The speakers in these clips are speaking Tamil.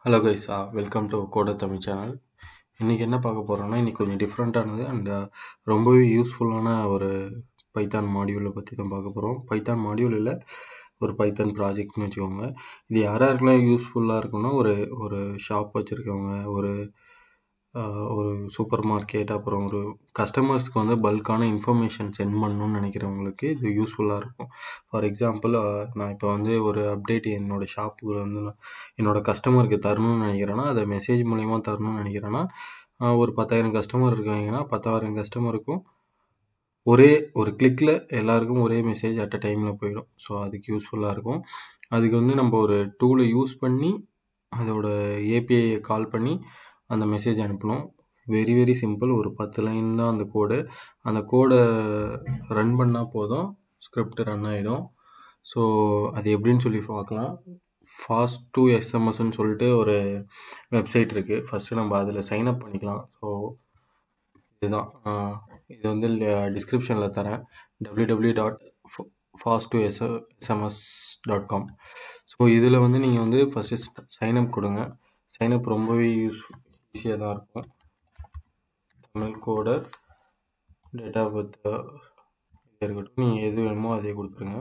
ஹலோ கைஸ் வெல்கம் டு கோட தமிழ் சேனல் இன்றைக்கி என்ன பார்க்க போகிறோம்னா இன்றைக்கி கொஞ்சம் டிஃப்ரெண்ட்டானது அண்ட் ரொம்பவே யூஸ்ஃபுல்லான ஒரு பைத்தான் மாடியூலை பற்றி தான் பார்க்க போகிறோம் பைத்தான் மாடியூல் இல்லை ஒரு பைத்தான் ப்ராஜெக்ட்னு வச்சுக்கோங்க இது யார் யாருக்கெல்லாம் யூஸ்ஃபுல்லாக இருக்குன்னா ஒரு ஒரு ஷாப் வச்சுருக்கவங்க ஒரு ஆஹ், ஒரு சூப்பர் மார்க்கெட் அப்புறம் ஒரு கஸ்டமர்ஸ்க்கு வந்து பல்கான இன்ஃபர்மேஷன் சென்ட் பண்ணணும்னு நினைக்கிறவங்களுக்கு இது யூஸ்ஃபுல்லாக இருக்கும் ஃபார் எக்ஸாம்பிள் நான் இப்போ வந்து ஒரு அப்டேட் என்னோட ஷாப்புக்கு வந்து நான் என்னோட கஸ்டமருக்கு தரணும்னு நினைக்கிறேன்னா அதை மெசேஜ் மூலிமா தரணும்னு நினைக்கிறேன்னா ஆஹ், ஒரு பத்தாயிரம் கஸ்டமர் இருக்காங்கன்னா பத்தாயிரம் கஸ்டமருக்கும் ஒரே ஒரு கிளிக்கில் எல்லாருக்கும் ஒரே மெசேஜ் அட் அ டைமில் போயிடும் ஸோ அதுக்கு யூஸ்ஃபுல்லாக இருக்கும் அதுக்கு வந்து நம்ம ஒரு டூலை யூஸ் பண்ணி அதோட ஏபிஐயை கால் பண்ணி அந்த மெசேஜ் அனுப்பணும் வெரி வெரி சிம்பிள் ஒரு பத்து லைன் தான் அந்த கோடு அந்த கோடை ரன் பண்ணால் போதும் ஸ்கிரிப்ட் ரன் ஆகிடும் ஸோ அது எப்படின்னு சொல்லி பார்க்கலாம் ஃபாஸ்ட் டூ எஸ்எம்எஸ்ன்னு சொல்லிட்டு ஒரு வெப்சைட் இருக்குது ஃபஸ்ட்டு நம்ம அதில் சைன் அப் பண்ணிக்கலாம் ஸோ இதுதான் ஆஹ் இது வந்து டிஸ்கிரிப்ஷனில் தரேன் W W dot fast two S SMS dot com so இதில் வந்து நீங்கள் வந்து ஃபஸ்ட்டு சைன் அப் கொடுங்க சைன் அப் ரொம்பவே யூஸ் ஈஸியாக தான் இருக்கும் Tamil coder date of birth இருக்கட்டும் நீங்கள் எது வேணுமோ அதே கொடுத்துருங்க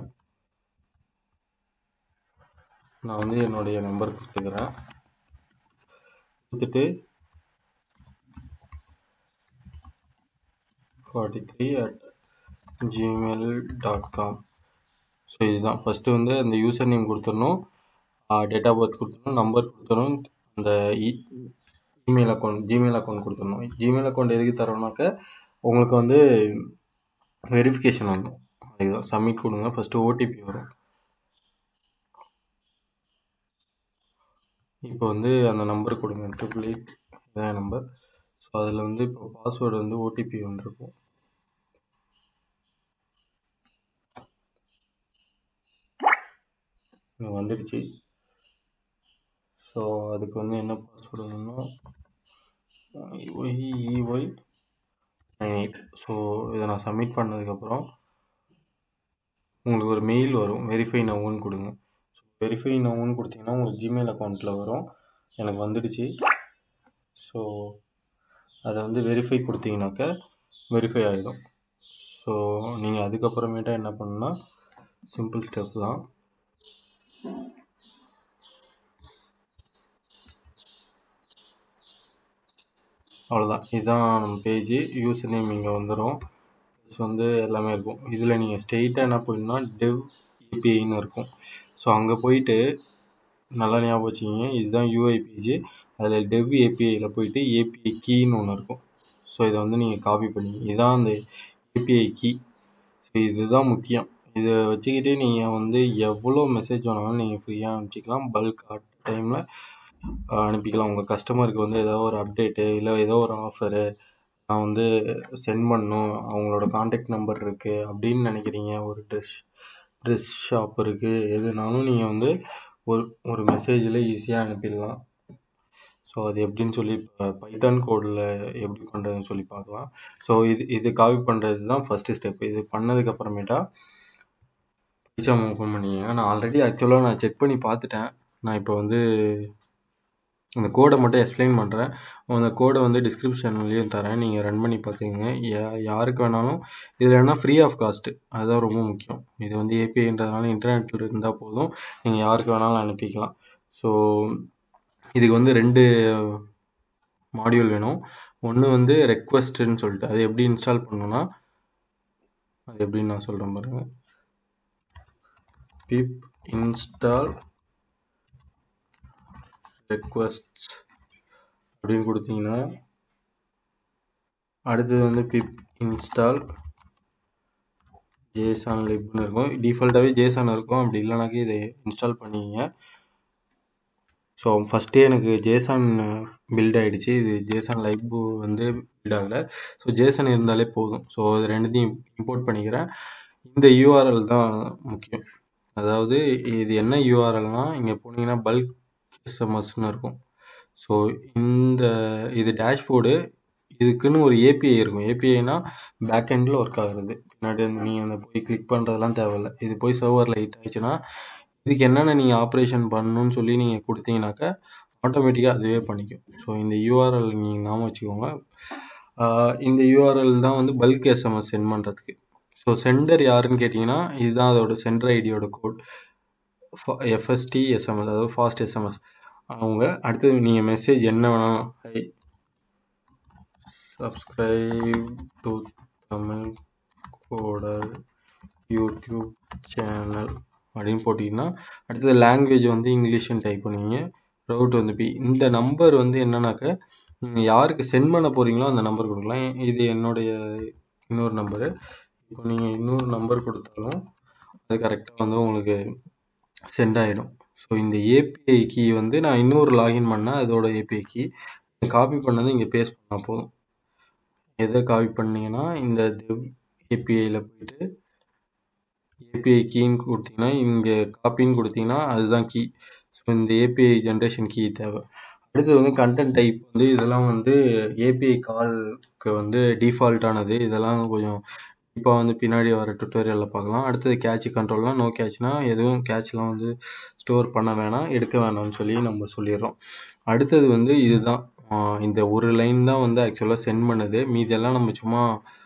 நான் வந்து என்னுடைய நம்பர் கொடுத்துக்கிறேன் கொடுத்துட்டு forty three at Gmail dot com so இதுதான் ஃபஸ்ட்டு வந்து அந்த யூசர் நேம் கொடுத்துடணும் டேட் ஆஃப் பர்த் கொடுத்துடணும் நம்பர் கொடுத்துடணும் அந்த இமெயில் அக்கௌண்ட் ஜிமெயில் அக்கௌண்ட் கொடுத்துடணும் ஜிமெயில் அக்கௌண்ட் எதுக்கு தரோம்னாக்க உங்களுக்கு வந்து வெரிஃபிகேஷன் வந்துடும் அதுதான் சப்மிட் கொடுங்க ஃபஸ்ட்டு ஓடிபி வரும் இப்போ வந்து அந்த நம்பர் கொடுங்க ட்ரிபிள் எயிட் இதான் நம்பர் ஸோ அதில் வந்து இப்போ பாஸ்வேர்டு வந்து ஓடிபி வந்திருக்கும் இங்க வந்துடுச்சு ஸோ அதுக்கு வந்து என்ன பாஸ்வேர்டு வேணும்னா இஒய் நைன் எயிட் ஸோ இதை நான் சப்மிட் பண்ணதுக்கப்புறம் உங்களுக்கு ஒரு மெயில் வரும் வெரிஃபை நவுன்னு கொடுங்க ஸோ வெரிஃபை நவுன்னு கொடுத்தீங்கன்னா உங்களுக்கு ஜிமெயில் அக்கௌண்ட்டில் வரும் எனக்கு வந்துடுச்சு ஸோ அதை வந்து வெரிஃபை கொடுத்தீங்கனாக்க வெரிஃபை ஆகிடும் ஸோ நீங்கள் அதுக்கப்புறமேட்டா என்ன பண்ணணும்னா சிம்பிள் ஸ்டெப் தான் அவ்வளோதான் இதுதான் நம்ம பேஜ் யூசர் நேம் இங்கே வந்துடும் ப்ளஸ் வந்து எல்லாமே இருக்கும் இதில் நீங்கள் ஸ்ட்ரெயிட்டாக என்ன பண்ணணும்னா டெவ் ஏபிஐன்னு இருக்கும் ஸோ அங்கே போயிட்டு நல்லா ஞாபகம் வச்சுக்கிங்க இதுதான் யூஐ பேஜ் அதில் டெவ் ஏபிஐயில் போயிட்டு ஏபிஐ கீன்னு ஒன்று இருக்கும் ஸோ இதை வந்து நீங்கள் காப்பி பண்ணி இதுதான் அந்த ஏபிஐ கீ ஸோ இதுதான் முக்கியம் இதை வச்சுக்கிட்டு நீங்கள் வந்து எவ்வளோ மெசேஜ் வேணாலும் நீங்கள் ஃப்ரீயாக அனுப்பிச்சிக்கலாம் பல்க் அட் டைமில் அனுப்பிக்கலாம் உங்கள் கஸ்டமருக்கு வந்து ஏதோ ஒரு அப்டேட்டு இல்லை ஏதோ ஒரு ஆஃபரு நான் வந்து சென்ட் பண்ணணும் அவங்களோட காண்டாக்ட் நம்பர் இருக்குது அப்படின்னு நினைக்கிறீங்க ஒரு ட்ரெஸ் ட்ரெஸ் ஷாப் இருக்குது எதுனாலும் நீங்கள் வந்து ஒரு ஒரு மெசேஜில் ஈஸியாக அனுப்பிடலாம் ஸோ அது எப்படின்னு சொல்லி இப்போ பைத்தான் கோடில் எப்படி பண்ணுறதுன்னு சொல்லி பார்க்கலாம் ஸோ இது இது காப்பி பண்ணுறது தான் ஃபஸ்ட்டு ஸ்டெப் இது பண்ணதுக்கப்புறமேட்டா பிக்சர் ஓப்பன் பண்ணிக்கங்க நான் ஆல்ரெடி ஆக்சுவலாக நான் செக் பண்ணி பார்த்துட்டேன் நான் இப்போ வந்து அந்த கோடை மட்டும் எக்ஸ்பிளைன் பண்ணுறேன் அந்த கோடை வந்து டிஸ்கிரிப்ஷன்லேயும் தரேன் நீங்கள் ரன் பண்ணி பார்த்துக்கோங்க யா யாருக்கு வேணாலும் இதில் என்ன ஃப்ரீ ஆஃப் காஸ்ட்டு அதுதான் ரொம்ப முக்கியம் இது வந்து ஏபிஐன்றதுனால இன்டர்நெட்டில் இருந்தால் போதும் நீங்கள் யாருக்கு வேணாலும் அனுப்பிக்கலாம் ஸோ இதுக்கு வந்து ரெண்டு மாடியூல் வேணும் ஒன்று வந்து ரெக்வஸ்ட்டுன்னு சொல்லிட்டு அது எப்படி இன்ஸ்டால் பண்ணணும்னா அது எப்படின்னு நான் சொல்கிறேன் பாருங்கள் பிப் இன்ஸ்டால் ரெக்வஸ்ட் அப்படின்னு கொடுத்தீங்கன்னா அடுத்தது வந்து பிப் இன்ஸ்டால் ஜேசான் லிப்னு இருக்கும் டிஃபால்ட்டாகவே ஜேசான் இருக்கும் அப்படி இல்லைனாக்கி இதை இன்ஸ்டால் பண்ணிக்கிங்க ஸோ ஃபஸ்ட்டே எனக்கு ஜேசான் பில்ட் ஆகிடுச்சு இது ஜேசான் லைப் வந்து பில்ட் ஆகலை ஸோ ஜேசன் இருந்தாலே போதும் ஸோ இது ரெண்டுத்தையும் இம்போர்ட் பண்ணிக்கிறேன் இந்த யூஆர்எல் தான் முக்கியம் அதாவது இது என்ன யூஆர்எல்னால் இங்கே போனீங்கன்னா பல்க் எஸ்எம்எஸ்னு இருக்கும் ஸோ இந்த இது டேஷ்போர்டு இதுக்குன்னு ஒரு ஏபிஐ இருக்கும் ஏபிஐனா பேக் எண்டில் ஒர்க் ஆகுறது பின்னாடி வந்து நீங்கள் அந்த போய் கிளிக் பண்ணுறதெல்லாம் தேவையில்ல இது போய் சர்வரில் ஹிட் ஆயிடுச்சுன்னா இதுக்கு என்னென்ன நீங்கள் ஆப்ரேஷன் பண்ணணும்னு சொல்லி நீங்கள் கொடுத்தீங்கன்னாக்கா ஆட்டோமேட்டிக்காக அதுவே பண்ணிக்கும் ஸோ இந்த யூஆர்எல் நீங்கள் ஞாபகம் வச்சுக்கோங்க ஆஹ் இந்த யூஆர்எல் தான் வந்து பல்க் எஸ்எம்எஸ் சென்ட் பண்ணுறதுக்கு ஸோ சென்டர் யாருன்னு கேட்டிங்கன்னா இதுதான் அதோட சென்டர் ஐடியோட கோட் எஃப்எஸ்டி எஸ்எம்எஸ் அதாவது ஃபாஸ்ட் எஸ்எம்எஸ் அவங்க அடுத்தது நீங்கள் மெசேஜ் என்ன வேணாலும் hi subscribe to Tamil coder YouTube channel அப்படின்னு போட்டிங்கன்னா அடுத்தது லாங்குவேஜ் வந்து இங்கிலீஷ்னு டைப் பண்ணுவீங்க ரவுட் வந்து பி இந்த நம்பர் வந்து என்னன்னாக்க நீங்கள் யாருக்கு சென்ட் பண்ண போகிறீங்களோ அந்த நம்பர் கொடுக்கலாம் இது என்னுடைய இன்னொரு நம்பரு இப்போ நீங்கள் இன்னொரு நம்பர் கொடுத்தாலும் அது கரெக்டாக வந்து உங்களுக்கு சென்ட் ஆகிடும் ஸோ இந்த ஏபிஐ கீ வந்து நான் இன்னொரு லாகின் பண்ணால் அதோட ஏபிஐ கீ காப்பி பண்ணது இங்கே பேஸ்ட் பண்ணால் போதும் எதை காப்பி பண்ணீங்கன்னா இந்த டெவ் ஏபிஐயில் போயிட்டு ஏபிஐ கீன்னு கொடுத்தீங்கன்னா இங்கே காப்பின்னு கொடுத்தீங்கன்னா அதுதான் கீ ஸோ இந்த ஏபிஐ ஜென்ரேஷன் கீ தேவை அடுத்தது வந்து கண்டென்ட் டைப் வந்து இதெல்லாம் வந்து ஏபிஐ கால்க்கு வந்து டிஃபால்ட்டானது இதெல்லாம் கொஞ்சம் இப்போ வந்து பின்னாடி வர டுட்டோரியலில் பார்க்கலாம் அடுத்தது கேட்ச் கண்ட்ரோல்லாம் நோ கேட்ச்னா எதுவும் கேட்ச்லாம் வந்து ஸ்டோர் பண்ண வேணாம் எடுக்க வேணாம்னு சொல்லி நம்ம சொல்லிடுறோம் அடுத்தது வந்து இதுதான் ஆஹ் இந்த ஒரு லைன் தான் வந்து ஆக்சுவலாக சென்ட் பண்ணுது மீதெல்லாம் நம்ம சும்மா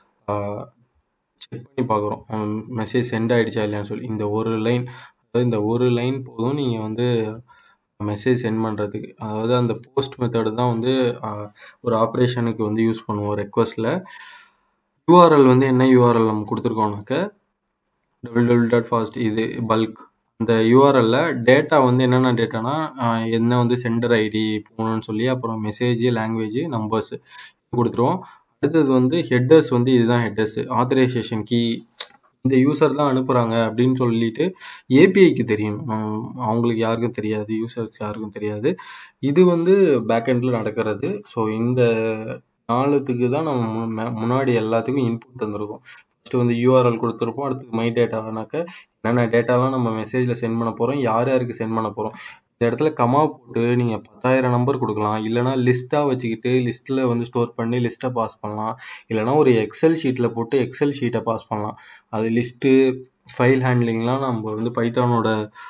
செக் பண்ணி பார்க்குறோம் மெசேஜ் சென்ட் ஆகிடுச்சா இல்லையான்னு சொல்லி இந்த ஒரு லைன் அதாவது இந்த ஒரு லைன் போதும் நீங்கள் வந்து மெசேஜ் சென்ட் பண்ணுறதுக்கு அதாவது அந்த போஸ்ட் மெத்தடு தான் வந்து ஆஹ் ஒரு ஆப்ரேஷனுக்கு வந்து யூஸ் பண்ணுவோம் ரெக்வஸ்ட்டில் யூஆர்எல் வந்து என்ன யூஆர்எல் நம்ம கொடுத்துருக்கோம்னாக்க டபுள் டபுள் டாட் ஃபாஸ்ட் இது பல்க் இந்த யூஆர்எல்ல டேட்டா வந்து என்னென்ன டேட்டானா என்ன வந்து சென்டர் ஐடி போகணும்னு சொல்லி அப்புறம் மெசேஜ் லாங்குவேஜ் நம்பர்ஸ் கொடுத்துருவோம் அடுத்தது வந்து ஹெட்டர்ஸ் வந்து இதுதான் ஹெட்டர்ஸ் ஆத்தரைசேஷன் கீ இந்த யூசர் தான் அனுப்புகிறாங்க அப்படின்னு சொல்லிட்டு ஏபிஐக்கு தெரியும் ஹம், அவங்களுக்கு யாருக்கும் தெரியாது யூசருக்கு யாருக்கும் தெரியாது இது வந்து பேக்கெண்டில் நடக்கிறது ஸோ இந்த நாலுத்துக்கு தான் நம்ம மு- மே- முன்னாடி எல்லாத்துக்கும் இன்புட் வந்திருக்கும் ஃபஸ்ட்டு வந்து யூஆர்எல் கொடுத்துருப்போம் அடுத்து மை டேட்டானாக்க என்னென்ன டேட்டாலாம் நம்ம மெசேஜில் சென்ட் பண்ண போகிறோம் யார் யாருக்கு சென்ட் பண்ண போகிறோம் இந்த இடத்துல கமா போட்டு நீங்கள் பத்தாயிரம் நம்பர் கொடுக்கலாம் இல்லைனா லிஸ்ட்டாக வச்சுக்கிட்டு லிஸ்ட்டில் வந்து ஸ்டோர் பண்ணி லிஸ்ட்டை பாஸ் பண்ணலாம் இல்லைனா ஒரு எக்ஸல் ஷீட்டில் போட்டு எக்ஸல் ஷீட்டை பாஸ் பண்ணலாம் அது லிஸ்ட்டு ஃபைல் ஹேண்ட்லிங்லாம் நம்ம வந்து பைத்தானோட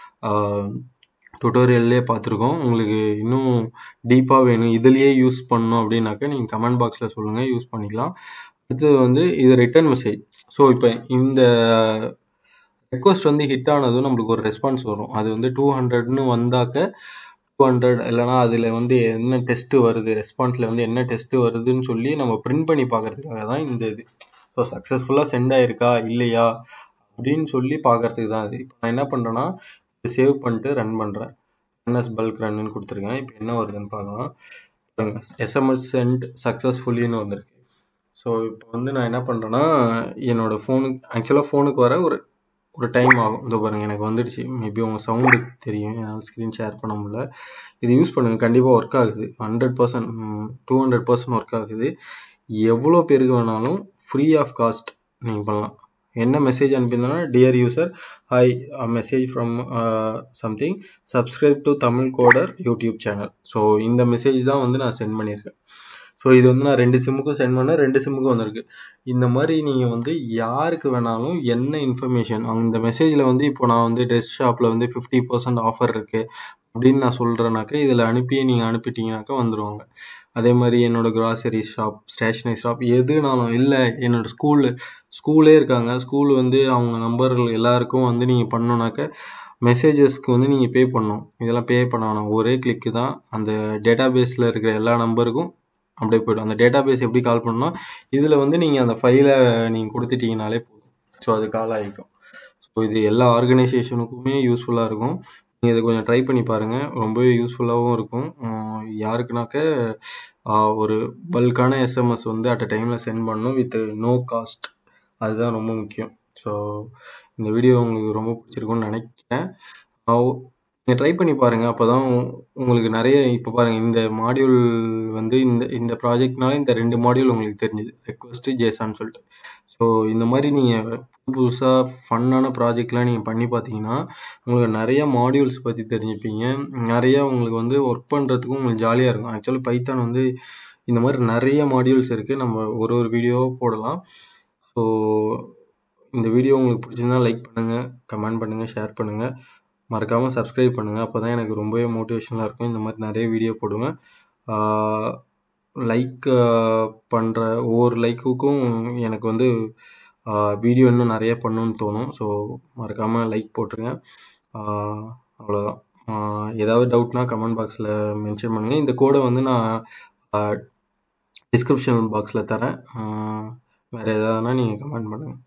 டுட்டோரியல்லே பார்த்துருக்கோம் உங்களுக்கு இன்னும் டீப்பாக வேணும் இதுலேயே யூஸ் பண்ணணும் அப்படின்னாக்க நீங்கள் கமெண்ட் பாக்ஸில் சொல்லுங்கள் யூஸ் பண்ணிக்கலாம் அடுத்தது வந்து இது ரிட்டர்ன் மெசேஜ் ஸோ இப்போ இந்த ரெக்வஸ்ட் வந்து ஹிட் ஆனதும் நம்மளுக்கு ஒரு ரெஸ்பான்ஸ் வரும் அது வந்து டூ ஹண்ட்ரட்னு வந்தாக்க டூ ஹண்ட்ரட் இல்லைனா அதில் வந்து என்ன டெஸ்ட்டு வருது ரெஸ்பான்ஸில் வந்து என்ன டெஸ்ட்டு வருதுன்னு சொல்லி நம்ம பிரிண்ட் பண்ணி பார்க்கறதுக்காக தான் இந்த இது ஸோ சக்ஸஸ்ஃபுல்லாக சென்ட் ஆயிருக்கா இல்லையா அப்படின்னு சொல்லி பார்க்கறதுக்கு தான் அது இப்போ நான் என்ன பண்ணுறேன்னா சேவ் பண்ணிட்டு ரன் பண்ணுறேன் என்எஸ் பல்க் ரன்னு கொடுத்துருக்கேன் இப்போ என்ன வருதுன்னு பார்க்கலாம் பாருங்க எஸ்எம்எஸ் சென்ட் சக்ஸஸ்ஃபுல்லின்னு வந்திருக்கு ஸோ இப்போ வந்து நான் என்ன பண்ணுறேன்னா என்னோடய ஃபோனுக்கு ஆக்சுவலாக ஃபோனுக்கு வர ஒரு ஒரு டைம் ஆகும் இதோ பாருங்கள் எனக்கு வந்துடுச்சு மேபி உங்கள் சவுண்டு தெரியும் என்னால் ஸ்க்ரீன் ஷேர் பண்ண முடியல இது யூஸ் பண்ணுங்கள் கண்டிப்பாக ஒர்க் ஆகுது hundred percent two hundred percent work ஆகுது எவ்வளோ பேருக்கு வேணாலும் ஃப்ரீ ஆஃப் காஸ்ட் நீங்கள் பண்ணலாம் என்ன மெசேஜ் அனுப்பியிருந்தோன்னா dear user hi message from something subscribe to Tamil coder YouTube channel so இந்த மெசேஜ் தான் வந்து நான் சென்ட் பண்ணியிருக்கேன் ஸோ இது வந்து நான் ரெண்டு சிம்முக்கும் சென்ட் பண்ணேன் ரெண்டு சிம்முக்கும் வந்திருக்கு இந்த மாதிரி நீங்கள் வந்து யாருக்கு வேணாலும் என்ன இன்ஃபர்மேஷன் அந்த மெசேஜில் வந்து இப்போ நான் வந்து ட்ரெஸ் ஷாப்பில் வந்து ஃபிஃப்டி பர்சன்ட் ஆஃபர் இருக்குது அப்படின்னு நான் சொல்கிறேனாக்கா இதில் அனுப்பி நீங்கள் அனுப்பிட்டீங்கனாக்கா வந்துடுவாங்க அதே மாதிரி என்னோட கிராசரி ஷாப் ஸ்டேஷ்னரி ஷாப் எதுனாலும் இல்லை என்னோட ஸ்கூலு ஸ்கூலே இருக்காங்க ஸ்கூல் வந்து அவங்க நம்பர்கள் எல்லாருக்கும் வந்து நீங்கள் பண்ணோன்னாக்க மெசேஜஸ்க்கு வந்து நீங்கள் பே பண்ணணும் இதெல்லாம் பே பண்ண வேணாம் ஒரே கிளிக்கு தான் அந்த டேட்டா பேஸில் இருக்கிற எல்லா நம்பருக்கும் அப்படியே போய்டும் அந்த டேட்டா பேஸ் எப்படி கால் பண்ணணும் இதில் வந்து நீங்கள் அந்த ஃபைலை நீங்கள் கொடுத்துட்டீங்கனாலே போதும் ஸோ அது கால் ஆகிக்கும் ஸோ இது எல்லா ஆர்கனைசேஷனுக்குமே யூஸ்ஃபுல்லாக இருக்கும் நீங்கள் இதை கொஞ்சம் ட்ரை பண்ணி பாருங்கள் ரொம்பவே யூஸ்ஃபுல்லாகவும் இருக்கும் உம் யாருக்குனாக்க ஆஹ் ஒரு பல்கான எஸ்எம்எஸ் வந்து அட் அ டைமில் சென்ட் பண்ணணும் வித் நோ காஸ்ட் அதுதான் ரொம்ப முக்கியம் ஸோ இந்த வீடியோ உங்களுக்கு ரொம்ப பிடிச்சிருக்கும்னு நினைக்கிறேன் நீங்கள் ட்ரை பண்ணி பாருங்கள் அப்போ தான் உங்களுக்கு நிறைய இப்போ பாருங்கள் இந்த மாடியூல் வந்து இந்த இந்த ப்ராஜெக்ட்னால இந்த ரெண்டு மாடியூல் உங்களுக்கு தெரிஞ்சுது ரெக்வஸ்ட்டு ஜேசான்னு சொல்லிட்டு ஸோ இந்த மாதிரி நீங்கள் புதுசாக ஃபன்னான ப்ராஜெக்ட்லாம் நீங்கள் பண்ணி பார்த்தீங்கன்னா உங்களுக்கு நிறைய மாடியூல்ஸ் பற்றி தெரிஞ்சுப்பீங்க நிறைய உங்களுக்கு வந்து ஒர்க் பண்ணுறதுக்கும் உங்களுக்கு ஜாலியாக இருக்கும் ஆக்சுவலி பைத்தான் வந்து இந்த மாதிரி நிறைய மாடியூல்ஸ் இருக்குது நம்ம ஒரு ஒரு வீடியோவாக போடலாம் ஸோ இந்த வீடியோ உங்களுக்கு பிடிச்சிருந்தா லைக் பண்ணுங்கள் கமெண்ட் பண்ணுங்கள் ஷேர் பண்ணுங்கள் மறக்காமல் சப்ஸ்கிரைப் பண்ணுங்கள் அப்போ தான் எனக்கு ரொம்பவே மோட்டிவேஷனலாக இருக்கும் இந்த மாதிரி நிறைய வீடியோ போடுவேன் லைக் பண்ணுற ஒவ்வொரு லைக்குக்கும் எனக்கு வந்து வீடியோ இன்னும் நிறைய பண்ணணும்னு தோணும் ஸோ மறக்காமல் லைக் போட்டுருங்க ஆஹ் அவ்வளோதான் ஆஹ் ஏதாவது டவுட்னா கமெண்ட் பாக்ஸில் மென்ஷன் பண்ணுங்கள் இந்த கோடை வந்து நான் டிஸ்கிரிப்ஷன் பாக்ஸில் தரேன் ஆஹ் வேறு எதாவதுனா நீங்கள் கமெண்ட் பண்ணுங்கள்